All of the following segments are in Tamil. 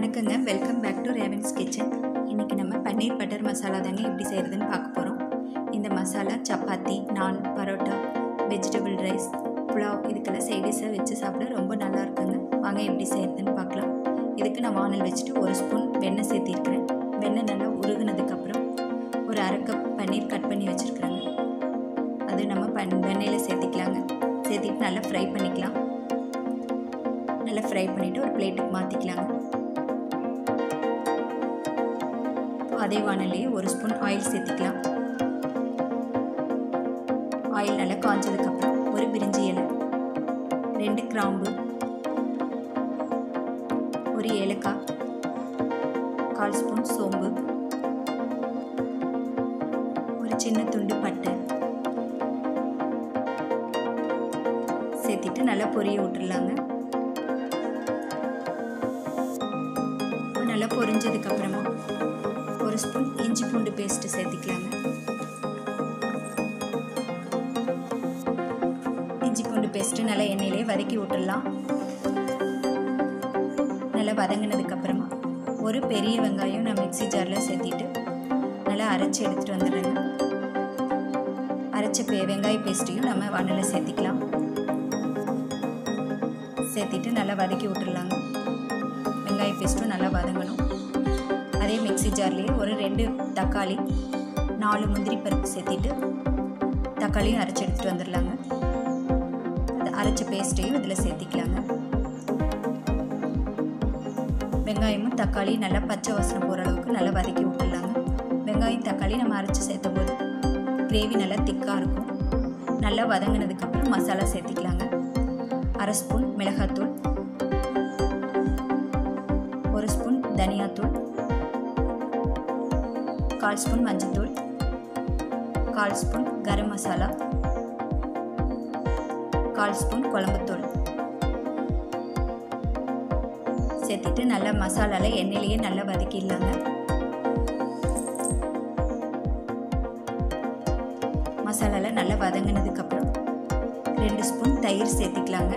வணக்கங்க வெல்கம் பேக் டு ரேவன்ஸ் கிச்சன் இன்றைக்கி நம்ம பன்னீர் பட்டர் மசாலா தாங்க எப்படி செய்கிறதுன்னு பார்க்க போகிறோம் இந்த மசாலா சப்பாத்தி நான் பரோட்டா வெஜிடபிள் ரைஸ் புலாவ் இதுக்கெல்லாம் சைடிஷாக வச்சு சாப்பிட ரொம்ப நல்லா இருக்குங்க வாங்க எப்படி செய்கிறதுன்னு பார்க்கலாம் இதுக்கு நான் வானல் வச்சுட்டு ஒரு ஸ்பூன் வெண்ணெய் சேர்த்திருக்கிறேன் வெண்ணெய் நல்லா உருகுனதுக்கப்புறம் ஒரு அரை கப் பன்னீர் கட் பண்ணி வச்சுருக்குறேங்க அது நம்ம பன் வெண்ணெயில் சேர்த்திக்கலாங்க சேர்த்திட்டு நல்லா ஃப்ரை பண்ணிக்கலாம் நல்லா ஃப்ரை பண்ணிவிட்டு ஒரு பிளேட்டுக்கு மாற்றிக்கலாங்க அதே வானல்லையே ஒரு ஸ்பூன் ஆயில் சேர்த்திக்கலாம் ஆயில் நல்லா காஞ்சதுக்கப்புறம் ஒரு பிரிஞ்சி இலை ரெண்டு கிராம்பு ஒரு ஏலக்காய் கால் ஸ்பூன் சோம்பு ஒரு சின்ன துண்டு பட்டை சேர்த்திட்டு நல்லா பொரிய விட்டுறலாங்க நல்லா பொரிஞ்சதுக்கப்புறமா ஒரு ஸ்பூன் இஞ்சி பூண்டு பேஸ்ட்டு சேர்த்திக்கலாங்க இஞ்சி பூண்டு பேஸ்ட்டு நல்லா எண்ணெயிலே வதக்கி விட்டுடலாம் நல்லா வதங்கினதுக்கப்புறமா ஒரு பெரிய வெங்காயம் நான் மிக்சி ஜாரில் சேர்த்திட்டு நல்லா அரைச்சி எடுத்துகிட்டு வந்துடுறேங்க அரைச்ச பே வெங்காய பேஸ்ட்டையும் நம்ம வானலில் சேர்த்திக்கலாம் சேர்த்திட்டு நல்லா வதக்கி விட்டுடலாங்க வெங்காய பேஸ்ட்டும் நல்லா வதங்கணும் அதே மிக்சி ஜார்லேயே ஒரு ரெண்டு தக்காளி நாலு முந்திரி பருப்பு சேர்த்திட்டு தக்காளியும் அரைச்சி எடுத்துகிட்டு வந்துடலாங்க அது அரைச்ச பேஸ்ட்டையும் இதில் சேர்த்திக்கலாங்க வெங்காயமும் தக்காளி நல்லா பச்சை வாசனை போகிற அளவுக்கு நல்லா வதக்கி விட்டுடலாங்க வெங்காயம் தக்காளி நம்ம அரைச்சி சேர்த்தும் போது கிரேவி நல்லா திக்காக இருக்கும் நல்லா வதங்கினதுக்கப்புறம் மசாலா சேர்த்திக்கலாங்க அரை ஸ்பூன் மிளகாத்தூள் ஒரு ஸ்பூன் தனியாத்தூள் கால் ஸ்பூன் மஞ்சத்தூள் கால் ஸ்பூன் கரம் மசாலா கால் ஸ்பூன் குழம்புத்தூள் சேர்த்துட்டு நல்லா மசாலாவில் எண்ணெயிலேயே நல்லா வதக்கிடலாங்க மசாலாவில் நல்லா வதங்கினதுக்கப்புறம் ரெண்டு ஸ்பூன் தயிர் சேர்த்திக்கலாங்க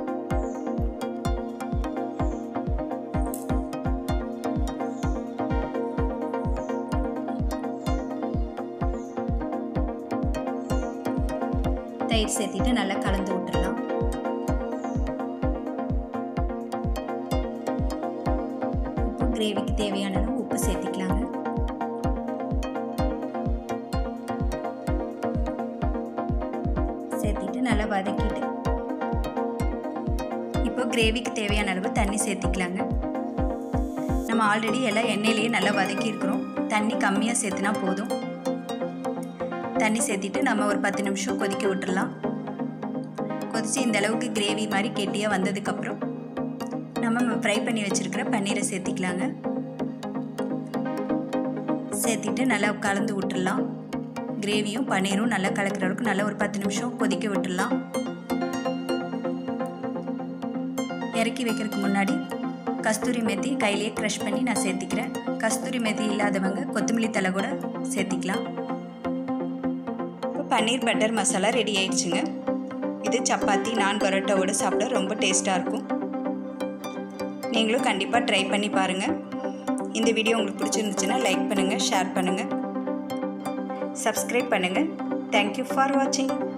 தயிர் சேர்த்திட்டு நல்லா கலந்து விட்டுடலாம் உப்பு கிரேவிக்கு தேவையான அளவு உப்பு சேர்த்திக்கலாங்க சேர்த்திட்டு நல்லா வதக்கிட்டு இப்போ கிரேவிக்கு தேவையான அளவு தண்ணி சேர்த்திக்கலாங்க நம்ம ஆல்ரெடி எல்லாம் எண்ணெயிலேயே நல்லா வதக்கி இருக்கிறோம் தண்ணி கம்மியாக சேர்த்துனா போதும் தண்ணி சேர்த்திட்டு நம்ம ஒரு பத்து நிமிஷம் கொதிக்க விட்டுடலாம் கொதித்து இந்த அளவுக்கு கிரேவி மாதிரி கெட்டியாக வந்ததுக்கப்புறம் நம்ம ஃப்ரை பண்ணி வச்சுருக்கிற பன்னீரை சேர்த்திக்கலாங்க சேர்த்திட்டு நல்லா கலந்து விட்டுடலாம் கிரேவியும் பன்னீரும் நல்லா கலக்கிற அளவுக்கு நல்லா ஒரு பத்து நிமிஷம் கொதிக்க விட்டுடலாம் இறக்கி வைக்கிறதுக்கு முன்னாடி கஸ்தூரி மெத்தி கையிலேயே க்ரஷ் பண்ணி நான் சேர்த்திக்கிறேன் கஸ்தூரி மெத்தி இல்லாதவங்க கொத்தமல்லி தலை கூட சேர்த்திக்கலாம் இப்போ பன்னீர் பட்டர் மசாலா ரெடி ஆயிடுச்சுங்க இது சப்பாத்தி நான் பரோட்டாவோடு சாப்பிட ரொம்ப டேஸ்ட்டாக இருக்கும் நீங்களும் கண்டிப்பாக ட்ரை பண்ணி பாருங்கள் இந்த வீடியோ உங்களுக்கு பிடிச்சிருந்துச்சுன்னா லைக் பண்ணுங்கள் ஷேர் பண்ணுங்கள் சப்ஸ்கிரைப் பண்ணுங்கள் தேங்க்யூ ஃபார் வாட்சிங்